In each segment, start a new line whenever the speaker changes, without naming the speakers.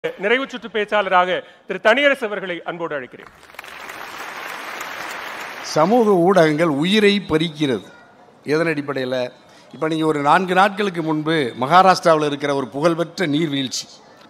நிறைவு சுற்று பேச்சாளராக திரு தனியரசு அவர்களை அன்போடு அழைக்கிறேன்
சமூக ஊடகங்கள் உயிரை பறிக்கிறது எதன் அடிப்படையில் இப்போ நீங்கள் ஒரு நான்கு நாட்களுக்கு முன்பு மகாராஷ்டிராவில் இருக்கிற ஒரு புகழ்பெற்ற நீர்வீழ்ச்சி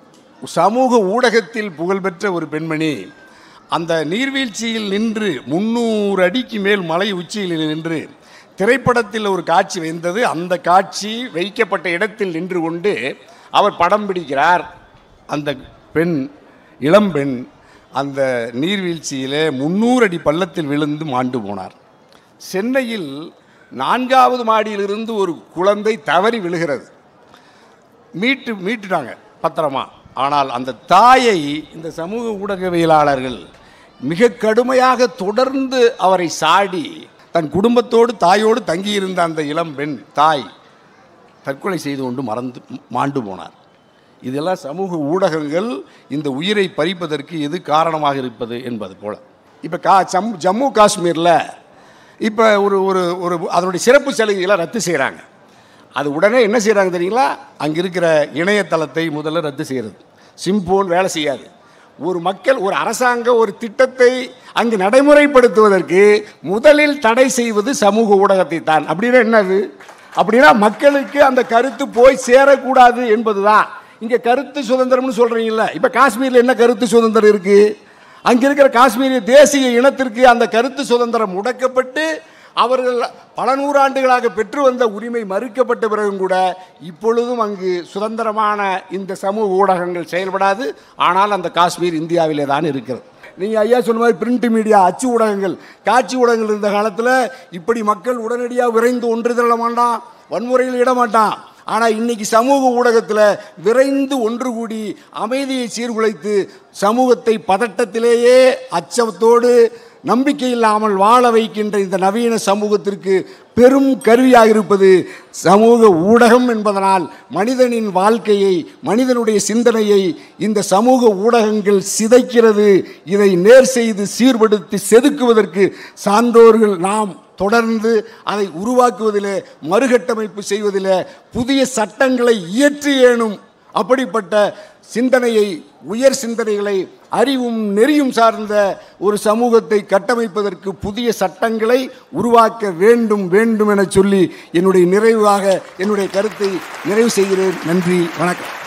சமூக ஊடகத்தில் புகழ்பெற்ற ஒரு பெண்மணி அந்த நீர்வீழ்ச்சியில் நின்று முந்நூறு அடிக்கு மேல் மலை உச்சியில் நின்று திரைப்படத்தில் ஒரு காட்சி வந்தது அந்த காட்சி வைக்கப்பட்ட இடத்தில் நின்று கொண்டு அவர் படம் பிடிக்கிறார் அந்த பெண் இளம்பெண் அந்த நீர்வீழ்ச்சியிலே முந்நூறு அடி பள்ளத்தில் விழுந்து மாண்டு போனார் சென்னையில் நான்காவது மாடியிலிருந்து ஒரு குழந்தை தவறி விழுகிறது மீட்டு மீட்டுட்டாங்க பத்திரமா ஆனால் அந்த தாயை இந்த சமூக ஊடகவியலாளர்கள் மிக கடுமையாக தொடர்ந்து அவரை சாடி தன் குடும்பத்தோடு தாயோடு தங்கியிருந்த அந்த இளம் பெண் தாய் தற்கொலை செய்து கொண்டு மறந்து மாண்டு போனார் இதெல்லாம் சமூக ஊடகங்கள் இந்த உயிரை பறிப்பதற்கு எது காரணமாக இருப்பது என்பது போல இப்போ கா ஜம் ஜம்மு காஷ்மீரில் இப்போ ஒரு ஒரு ஒரு அதனுடைய சிறப்பு சலுகைகளை ரத்து செய்கிறாங்க அது உடனே என்ன செய்கிறாங்க தெரியுங்களா அங்கே இருக்கிற இணையதளத்தை முதல்ல ரத்து செய்கிறது சிம்போன் வேலை செய்யாது ஒரு மக்கள் ஒரு அரசாங்க ஒரு திட்டத்தை அங்கு நடைமுறைப்படுத்துவதற்கு முதலில் தடை செய்வது சமூக ஊடகத்தை தான் அப்படின்னா என்னது அப்படின்னா மக்களுக்கு அந்த கருத்து போய் சேரக்கூடாது என்பதுதான் இங்கே கருத்து சுதந்திரம்னு சொல்கிறீங்கல்ல இப்போ காஷ்மீரில் என்ன கருத்து சுதந்திரம் இருக்குது அங்கே இருக்கிற காஷ்மீரிய தேசிய இனத்திற்கு அந்த கருத்து சுதந்திரம் முடக்கப்பட்டு அவர்கள் பல நூறாண்டுகளாக பெற்று வந்த உரிமை மறுக்கப்பட்ட பிறகும் கூட இப்பொழுதும் அங்கு சுதந்திரமான இந்த சமூக ஊடகங்கள் செயல்படாது ஆனால் அந்த காஷ்மீர் இந்தியாவிலே தான் இருக்கிறது நீங்கள் ஐயா சொன்ன மாதிரி பிரிண்ட் மீடியா அச்சு ஊடகங்கள் காட்சி ஊடகங்கள் இருந்த காலத்தில் இப்படி மக்கள் உடனடியாக விரைந்து ஒன்று திரள மாட்டான் வன்முறையில் இட மாட்டான் ஆனால் இன்னைக்கு சமூக ஊடகத்தில் விரைந்து ஒன்று கூடி அமைதியை சீர்குலைத்து சமூகத்தை பதட்டத்திலேயே அச்சத்தோடு நம்பிக்கை இல்லாமல் வாழ வைக்கின்ற இந்த நவீன சமூகத்திற்கு பெரும் கருவியாக இருப்பது சமூக ஊடகம் என்பதனால் மனிதனின் வாழ்க்கையை மனிதனுடைய சிந்தனையை இந்த சமூக ஊடகங்கள் சிதைக்கிறது இதை நேர் செய்து சீர்படுத்தி செதுக்குவதற்கு சான்றோர்கள் நாம் தொடர்ந்து அதை உருவாக்குவதிலே மறுகட்டமைப்பு செய்வதிலே புதிய சட்டங்களை இயற்றி ஏனும் அப்படிப்பட்ட சிந்தனையை உயர் சிந்தனைகளை அறிவும் நெறியும் சார்ந்த ஒரு சமூகத்தை கட்டமைப்பதற்கு புதிய சட்டங்களை உருவாக்க வேண்டும் வேண்டும் என சொல்லி என்னுடைய நிறைவாக என்னுடைய கருத்தை நிறைவு செய்கிறேன் நன்றி வணக்கம்